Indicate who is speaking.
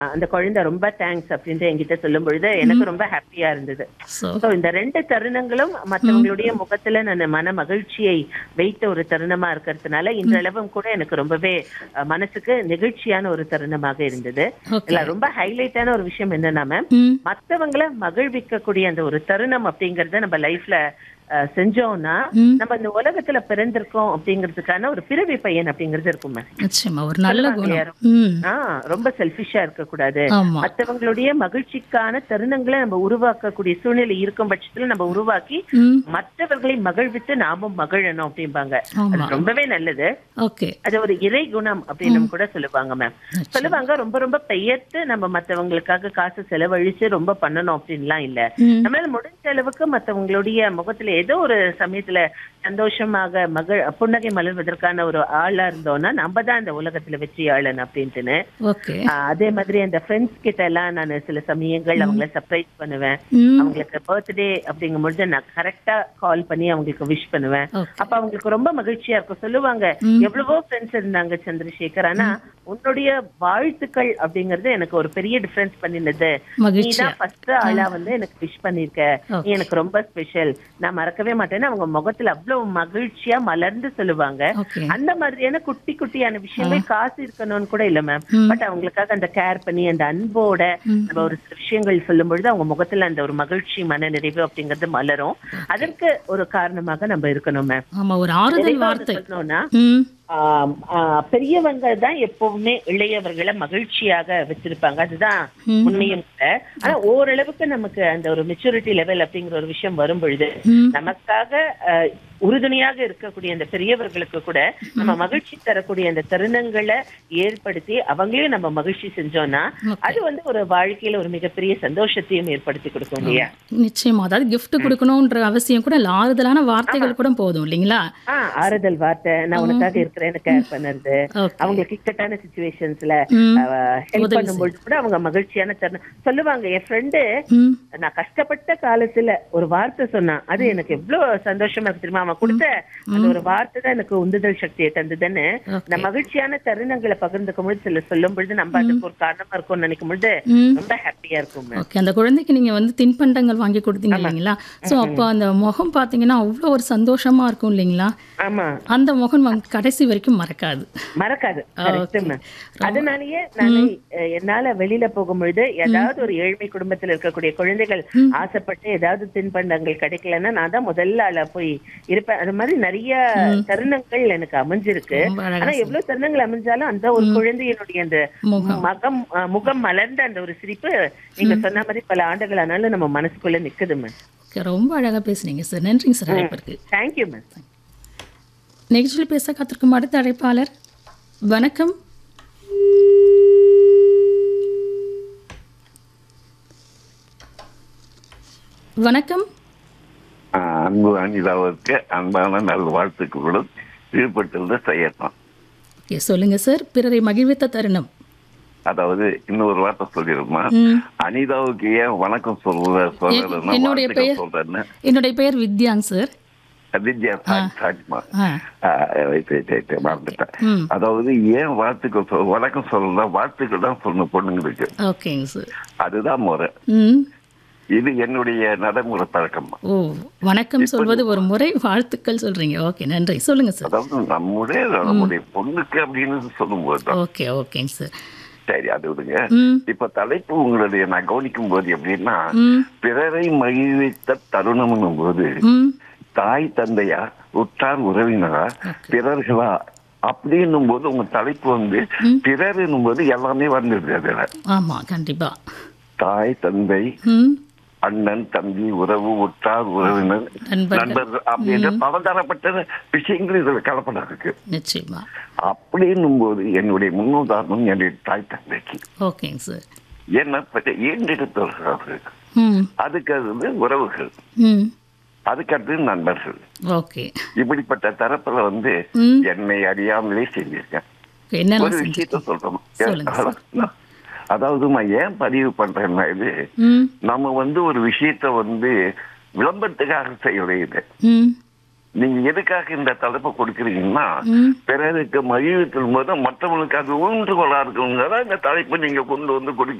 Speaker 1: அந்த குழந்தை ரொம்ப தேங்க்ஸ் அப்படின்ட்டு என்கிட்ட சொல்லும் பொழுது எனக்கு ரொம்ப ஹாப்பியா இருந்தது
Speaker 2: ஸோ
Speaker 1: சோ இந்த ரெண்டு தருணங்களும் மற்றவங்களுடைய முகத்துல நான் மன மகிழ்ச்சியை வைத்த ஒரு தருணமா இருக்கிறதுனால இன்றளவும் கூட எனக்கு ரொம்பவே அஹ், மனசுக்கு நெகிழ்ச்சியான ஒரு தருணமாக இருந்தது
Speaker 2: ஓகே
Speaker 1: இல்ல ரொம்ப ஹைலைட்டான ஒரு விஷயம் என்னன்னா மேம்
Speaker 2: ம்
Speaker 1: மத்தவங்கள மகிழ்விக்கக்கூடிய அந்த ஒரு தருணம் அப்படிங்கறத நம்ம லைஃப்ல செஞ்சோம்னா
Speaker 2: ம்.
Speaker 1: நம்ம இந்த உலகத்துல பிறந்திருக்கோம் அப்படிங்கிறதுக்கான ஒரு பிறவி பையன் அப்படிங்கிறது இருக்கும் மேம்
Speaker 2: நிச்சயமா ஒரு நல்ல
Speaker 1: சொல்லுவாங்க
Speaker 2: குணம்
Speaker 1: யாரும்.
Speaker 2: ம்
Speaker 1: ஆ, ரொம்ப செல்ஃபிஷா இருக்க கூடாது
Speaker 2: ஆமா
Speaker 1: மத்தவங்களுடைய மகிழ்ச்சிக்கான தருணங்களை நம்ம உருவாக்கக்கூடிய சூழ்நிலை இருக்கும் பட்சத்துல நம்ம உருவாக்கி
Speaker 2: ம்
Speaker 1: மற்றவர்களை மகிழ்வித்து நாமும் மகிழணும் அப்படிம்பாங்க
Speaker 2: ஆமா
Speaker 1: அது ரொம்பவே நல்லது
Speaker 2: ஓகே
Speaker 1: அது ஒரு இறை குணம் அப்படின்னு கூட சொல்லுவாங்க மேம் சொல்லுவாங்க ரொம்ப ரொம்ப பெயர்த்து நம்ம மத்தவங்களுக்காக காசு செலவழிச்சு ரொம்ப பண்ணணும் அப்படின்லாம் இல்ல
Speaker 2: ம்
Speaker 1: நம்மளால முடிஞ்ச அளவுக்கு மத்தவங்களுடைய முகத்துல ஏதோ ஒரு சமயத்துல சந்தோஷமாக மகிழ் புன்னகை மலர்வதற்கான ஒரு ஆளா இருந்தோம்னா நம்ம தான் இந்த உலகத்துல வெற்றியாளன் அப்படின்ட்டுன்னு
Speaker 2: ஓகே
Speaker 1: ஆஹ் அதே மாதிரி அந்த ஃப்ரெண்ட்ஸ் கிட்ட எல்லாம் நான் சில சமயங்கள் அவங்கள சர்ப்ரைஸ் பண்ணுவேன்
Speaker 2: ம்
Speaker 1: அவங்களுக்கு பர்த்டே அப்படிங்கும் பொழுது நான் கரெக்டா கால் பண்ணி அவங்களுக்கு விஷ் பண்ணுவேன்
Speaker 2: ஓகே
Speaker 1: அப்ப அவங்களுக்கு ரொம்ப மகிழ்ச்சியா இருக்கும் சொல்லுவாங்க
Speaker 2: ம்.
Speaker 1: எவ்வளவோ ஃப்ரெண்ட்ஸ் இருந்தாங்க சந்திரசேகர் ஆனா உன்னுடைய வாழ்த்துக்கள் அப்படிங்கறது எனக்கு ஒரு பெரிய டிஃபரன்ஸ் பண்ணினது நீ
Speaker 2: மகிழ்ச்சியா
Speaker 1: தான் ஃபர்ஸ்ட் ஆளா வந்து எனக்கு விஷ் பண்ணிருக்க நீ எனக்கு ரொம்ப ஸ்பெஷல் நான் மறக்கவே மாட்டேன்னு அவங்க முகத்துல அவ்வளவு மகிழ்ச்சியா மலர்ந்து சொல்லுவாங்க
Speaker 2: ஓகே
Speaker 1: அந்த மாதிரியான குட்டி குட்டியான விஷயங்கள் காசு இருக்கணும்னு கூட இல்ல மேம்
Speaker 2: ம்.
Speaker 1: பட் அவங்களுக்காக அந்த கேர் பண்ணி அந்த அன்போட
Speaker 2: ம்.
Speaker 1: நம்ம ஒரு சில விஷயங்கள் சொல்லும் பொழுது அவங்க முகத்துல அந்த ஒரு மகிழ்ச்சி மன நிறைவு அப்படிங்கிறது மலரும் அதற்கு ஒரு காரணமாக நம்ம இருக்கணும் மேம்
Speaker 2: ஆமா ஒரு ஆறுதல் வார்த்தை
Speaker 1: சொல்லணும்னா
Speaker 2: ம்
Speaker 1: ஆம், ஆ, பெரியவங்க தான் எப்பவுமே இளையவர்களை மகிழ்ச்சியாக வச்சிருப்பாங்க அதுதான்
Speaker 2: ம்.
Speaker 1: உண்மையும் கூட ஆனா ஓரளவுக்கு நமக்கு அந்த ஒரு மெச்சூரிட்டி லெவல் அப்படிங்கிற ஒரு விஷயம் வரும் பொழுது
Speaker 2: ம்
Speaker 1: நமக்காக அஹ், உறுதுணையாக இருக்கக்கூடிய அந்த பெரியவர்களுக்கு கூட நம்ம மகிழ்ச்சி தரக்கூடிய அந்த தருணங்களை ஏற்படுத்தி அவங்களையும் நம்ம மகிழ்ச்சி செஞ்சோம்னா
Speaker 2: Okay.
Speaker 1: அது வந்து ஒரு வாழ்க்கையில ஒரு மிகப்பெரிய சந்தோஷத்தையும் ஏற்படுத்தி கொடுக்கும் இல்லையா
Speaker 2: நிச்சயமா அதாவது gift கொடுக்கணும்ன்ற அவசியம் கூட இல்ல ஆறுதலான வார்த்தைகள் கூட போதும் இல்லைங்களா
Speaker 1: ஆ ஆறுதல் வார்த்தை நான் உனக்காக இருக்கிறேன்னு கேர் பண்ணுறது
Speaker 2: ஓகே
Speaker 1: அவங்களுக்கு இக்கட்டான சுச்சுவேஷன்ஸ்ல
Speaker 2: ம்
Speaker 1: ஹெல்ப்
Speaker 2: உதவி
Speaker 1: பண்ணும்பொழுது கூட அவங்க மகிழ்ச்சியான தருணம் சொல்லுவாங்க என் ஃப்ரெண்டு
Speaker 2: ம்
Speaker 1: நான் கஷ்டப்பட்ட காலத்துல ஒரு வார்த்தை சொன்னான் அது எனக்கு எவ்வளவு சந்தோஷமா இருக்கு தெரியுமா அவன் கொடுத்த அந்த ஒரு வார்த்தை தான் எனக்கு உந்துதல் சக்தியை தந்ததுன்னு இந்த மகிழ்ச்சியான தருணங்களை பகிர்ந்துக்கும் பொழுது சில சொல்லும் பொழுது நம்ம அதுக்கு ஒரு காரணமா இருக்கும்னு நினைக்கும் பொழுது
Speaker 2: ம்
Speaker 1: ரொம்ப ஹாப்பியா இருக்கும் ma'am.
Speaker 2: ஓகே அந்த குழந்தைக்கு நீங்க வந்து தின்பண்டங்கள் வாங்கி கொடுத்தீங்க இல்லைங்களா சோ அப்போ அந்த முகம் பாத்தீங்கன்னா அவ்வளோ ஒரு சந்தோஷமா இருக்கும் இல்லைங்களா
Speaker 1: ஆமா
Speaker 2: அந்த முகம் வந்து கடைசி வரைக்கும் மறக்காது
Speaker 1: மறக்காது correct ma'am. அதனாலயே நான் என்னால வெளியில போகும்பொழுது ஏதாவது ஒரு ஏழ்மை குடும்பத்துல இருக்கக்கூடிய குழந்தைகள் ஆசைப்பட்டு ஏதாவது தின்பண்டங்கள் கிடைக்கலன்னா நான் தான் முதல்ல ஆளா போய் இருப்பேன் அது மாதிரி நிறைய தருணங்கள் எனக்கு அமைஞ்சிருக்கு
Speaker 2: ரொம்ப அழகா
Speaker 1: ஆனா எவ்வளவு தருணங்கள் அமைஞ்சாலும் அந்த ஒரு குழந்தையினுடைய அந்த
Speaker 2: முகம்
Speaker 1: மகம் அஹ், முகம் மலர்ந்த அந்த ஒரு சிரிப்பு நீங்க சொன்ன மாதிரி பல ஆண்டுகள் ஆனாலும் நம்ம மனசுக்குள்ள நிக்குது மேம்
Speaker 2: ஓகே, ரொம்ப அழகா பேசுனீங்க சார் நன்றிங்க சார் அழைப்பிற்கு
Speaker 1: தேங்க்யூ மேம்
Speaker 2: நிகழ்ச்சியில் பேச காத்திருக்கும் அடுத்த அழைப்பாளர் வணக்கம் வணக்கம்
Speaker 3: ஆஹ் அன்பு அனிதாவிற்கு அன்பான நல் வாழ்த்துக்களுடன் ஈடுபட்டிருந்த செய்யலாம்
Speaker 2: ஓகே சொல்லுங்க சார் பிறரை மகிழ்வித்த தருணம்
Speaker 3: அதாவது இன்னொரு வார்த்தை சொல்லிருமா
Speaker 2: ம்.
Speaker 3: அனிதாவுக்கு ஏன் வணக்கம் சொல்ற சொல்றதுன்னா
Speaker 2: என்னுடைய
Speaker 3: வாழ்த்துக்கள்
Speaker 2: பெயர்?
Speaker 3: சொல்றேன்னு
Speaker 2: என்னுடைய பெயர் வித்யாங் சார்
Speaker 3: வித்யா சாரி சாரிமா
Speaker 2: ஆ
Speaker 3: ஆஹ் wait, wait, wait, மறந்துட்டேன்
Speaker 2: ம்
Speaker 3: அதாவது ஏன் வாழ்த்துக்கள் சொல் வணக்கம் சொல்றதா வாழ்த்துக்கள் தான் சொல்லணும் பொண்ணுங்களுக்கு
Speaker 2: ஓகேங்க சார்
Speaker 3: அதுதான் முறை
Speaker 2: ம்
Speaker 3: இது என்னுடைய நடைமுறை பழக்கம்
Speaker 2: ஓ வணக்கம் சொல்வது ஒரு முறை வாழ்த்துக்கள் சொல்றீங்க ஓகே நன்றி சொல்லுங்க சார்
Speaker 3: அதாவது நம்முடைய நம்முடைய பொண்ணுக்கு அப்படின்னு சொல்லும்போது தான்
Speaker 2: ஓகே ஓகேங்க சார்
Speaker 3: சரி அது விடுங்க
Speaker 2: ம்
Speaker 3: இப்ப தலைப்பு உங்களுடைய நான் கவனிக்கும் போது எப்படின்னா
Speaker 2: ம்
Speaker 3: பிறரை மகிழ்வித்த தருணம்னும் போது
Speaker 2: ம்
Speaker 3: தாய் தந்தையா உற்றார் உறவினரா பிறர்களா அப்படின்னும் போது உங்க தலைப்பு வந்து பிறர்னும் போது எல்லாமே வந்துடுது அதுல
Speaker 2: ஆமா கண்டிப்பா
Speaker 3: தாய் தந்தை
Speaker 2: ம்
Speaker 3: அண்ணன் தம்பி உறவு உற்றார் உறவினர்
Speaker 2: நண்பர்கள்
Speaker 3: நண்பர்கள் அப்படின்ற பலதரப்பட்ட விஷயங்கள் இதுல கலப்படம் இருக்கு
Speaker 2: நிச்சயமா
Speaker 3: அப்படின்னும் போது என்னுடைய முன்னுதாரணம் என்னுடைய தாய் தந்தைக்கு
Speaker 2: ஓகேங்க சார்
Speaker 3: என்ன ஈண்டெடுத்தவர்கள்
Speaker 2: ம்
Speaker 3: அதுக்கு அது உறவுகள்
Speaker 2: ம்
Speaker 3: அதுக்கடுத்து நண்பர்கள்
Speaker 2: ஓகே
Speaker 3: இப்படிப்பட்ட தரப்புல வந்து
Speaker 2: ம்
Speaker 3: என்னை அறியாமலே செஞ்சிருக்கேன்
Speaker 2: என்னெல்லாம்
Speaker 3: ஒரு
Speaker 2: செஞ்சு
Speaker 3: விஷயத்த சொல்றோம்
Speaker 2: சொல்லுங்க
Speaker 3: அதாவது நான் ஏன் பதிவு பண்றேன்னா இது
Speaker 2: ம்
Speaker 3: நம்ம வந்து ஒரு விஷயத்த வந்து விளம்பரத்துக்காக செய்யறது இது
Speaker 2: ம்
Speaker 3: நீங்க எதுக்காக இந்த தலைப்பை கொடுக்குறீங்கன்னா
Speaker 2: ம்
Speaker 3: பிறருக்கு மகிழ்விக்கும் போது மற்றவங்களுக்கு அது ஊன்றுகோலா இருக்குங்கிறத இந்த தலைப்பை நீங்க கொண்டு வந்து கொடுக்க